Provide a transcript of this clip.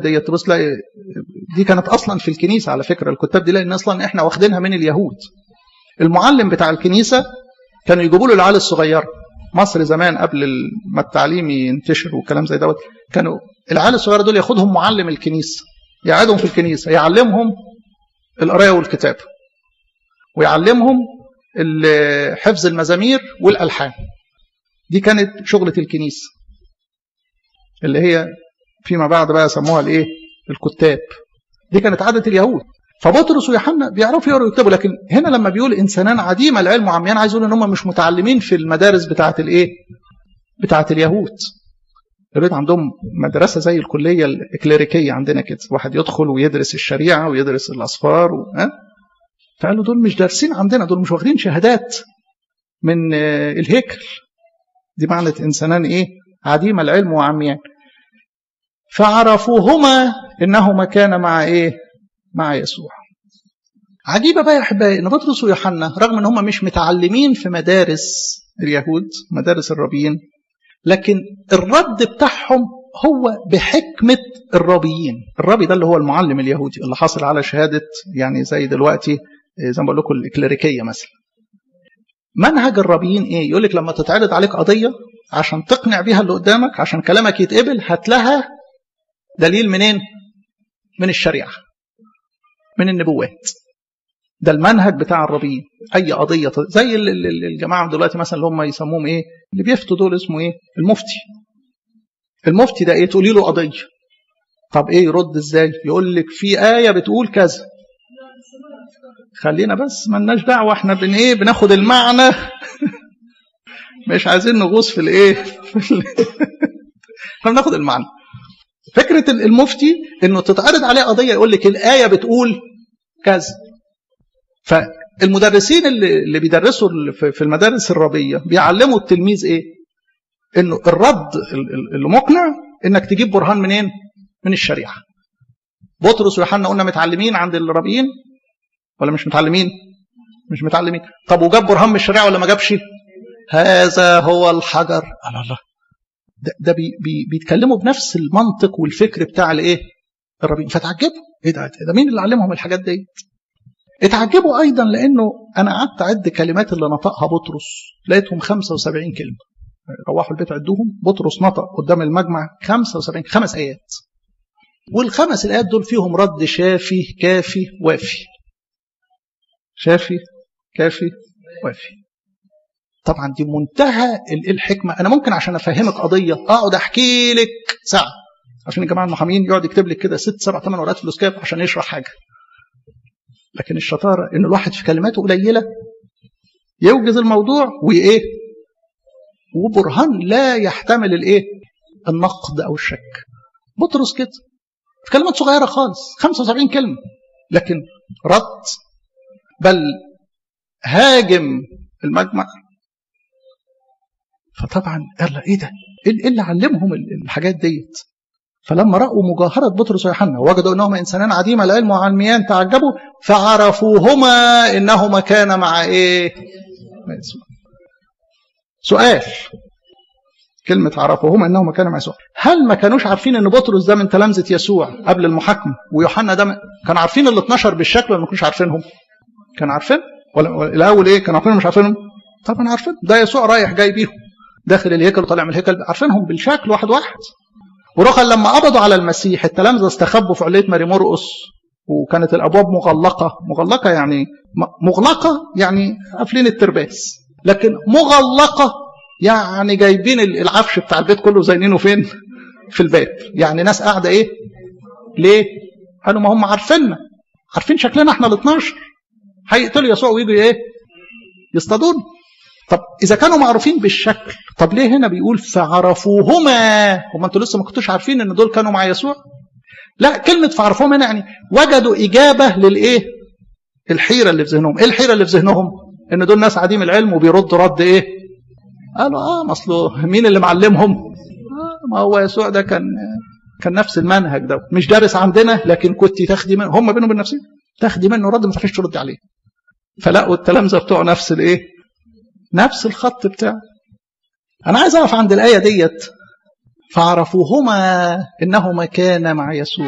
ديت تبص تلاقي دي كانت اصلا في الكنيسه على فكره الكتاب دي لان اصلا احنا واخدينها من اليهود المعلم بتاع الكنيسه كانوا يجيبوا له العيال الصغيره مصر زمان قبل ما التعليم ينتشر وكلام زي دوت كانوا العيال الصغيره دول ياخدهم معلم الكنيسه يقعدهم في الكنيسه يعلمهم القرايه والكتاب ويعلمهم حفظ المزامير والالحان دي كانت شغله الكنيسه اللي هي فيما بعد بقى سموها الايه الكتاب دي كانت عاده اليهود فبطرس ويوحنا بيعرفوا يقروا ويكتبوا لكن هنا لما بيقول انسانان عديم العلم وعميان عايز يقول ان هم مش متعلمين في المدارس بتاعه الايه بتاعه اليهود اليهود عندهم مدرسه زي الكليه الاكليريكيه عندنا كده واحد يدخل ويدرس الشريعه ويدرس الاصفار و... ها فقالوا دول مش دارسين عندنا دول مش واخدين شهادات من الهيكل دي معنى انسانان ايه عديم العلم وعميان فعرفوهما انهما كان مع ايه مع يسوع عجيبه بقى يا احبائي ان بطرس ويوحنا رغم ان هم مش متعلمين في مدارس اليهود مدارس الربيين لكن الرد بتاعهم هو بحكمه الربيين الربي ده اللي هو المعلم اليهودي اللي حاصل على شهاده يعني زي دلوقتي زي ما بقول لكم الاكليريكيه مثلا منهج الربيين ايه يقول لك لما تتعرض عليك قضيه عشان تقنع بيها اللي قدامك عشان كلامك يتقبل هات لها دليل منين من الشريعه من النبوات ده المنهج بتاع الربيين اي قضيه زي الجماعه دلوقتي مثلا اللي هم يسموهم ايه اللي بيفتوا دول اسمه ايه المفتي المفتي ده ايه تقولي له قضيه طب ايه يرد ازاي يقول لك في ايه بتقول كذا خلينا بس ملناش دعوه احنا بن ايه بناخد المعنى مش عايزين نغوص في الايه احنا بناخد المعنى فكره المفتي انه تتعرض عليه قضيه يقول لك الايه بتقول كذا فالمدرسين اللي, اللي بيدرسوا في المدارس الربيه بيعلموا التلميذ ايه انه الرد اللي مقنع انك تجيب برهان منين من الشريعه بطرس ويوحنا قلنا متعلمين عند الربيين ولا مش متعلمين مش متعلمين طب وجاب برهان من الشريعه ولا ما جابش هذا هو الحجر الله الله ده, ده بي بي بيتكلموا بنفس المنطق والفكر بتاع الايه الربيين فتعجبوا ايه ده, ده مين اللي علمهم الحاجات دي اتعجبوا ايضا لانه انا قعدت اعد كلمات اللي نطقها بطرس لقيتهم 75 كلمه روحوا البيت عدوهم بطرس نطق قدام المجمع 75 خمس ايات والخمس الايات دول فيهم رد شافي كافي وافي شافي كافي وافي طبعا دي منتهى الحكمه انا ممكن عشان افهمك قضيه اقعد احكي لك ساعه عشان الجماعه المحامين يقعد يكتب لك كده ست سبع ثمان ورقات فلوسكاب عشان يشرح حاجه لكن الشطاره ان الواحد في كلماته قليله يوجز الموضوع وايه وبرهان لا يحتمل الايه النقد او الشك بطرس كده في كلمات صغيره خالص 75 كلمه لكن رد بل هاجم المجمع فطبعا قال ايه ده ايه اللي علمهم الحاجات ديت فلما راوا مجاهره بطرس ويوحنا وجدوا انهما انسانان عديم العلم وعلميان تعجبوا فعرفوهما انهما كان مع ايه سؤال كلمة عرفوهما انهما كانوا مع يسوع هل ما كانوش عارفين ان بطرس ده من تلامذة يسوع قبل المحاكمة ويوحنا ده كانوا عارفين ال 12 بالشكل ولا ما كانوش عارفينهم؟ كانوا عارفين؟ ولا الاول ايه كانوا عارفين مش عارفينهم؟ طبعا عارفين ده يسوع رايح جاي بيهم داخل الهيكل وطالع من الهيكل عارفينهم بالشكل واحد واحد ورخا لما قبضوا على المسيح التلامذة استخبوا في علية ماري مرقس وكانت الابواب مغلقة مغلقة يعني مغلقة يعني قافلين الترباس لكن مغلقة يعني جايبين العفش بتاع البيت كله زينينه فين في الباب يعني ناس قاعدة ايه ليه قالوا ما هم عارفيننا عارفين شكلنا احنا ال 12 هيقتلوا يسوع ويجوا ايه يصطادون طب اذا كانوا معروفين بالشكل طب ليه هنا بيقول فعرفوهما هم انتوا لسه ما كنتوش عارفين ان دول كانوا مع يسوع لا كلمه فعرفوهما هنا يعني وجدوا اجابه للايه الحيره اللي في ذهنهم ايه الحيره اللي في ذهنهم ان دول ناس عديم العلم وبيردوا رد ايه قالوا اه اصله مين اللي معلمهم آه ما هو يسوع ده كان كان نفس المنهج ده مش دارس عندنا لكن كنت تاخدي منه هم بينهم وبين نفسهم تاخدي منه رد ما تعرفيش تردي عليه فلقوا التلامذه بتوع نفس الايه نفس الخط بتاعه انا عايز اقف عند الايه ديت فعرفوهما انهما كانا مع يسوع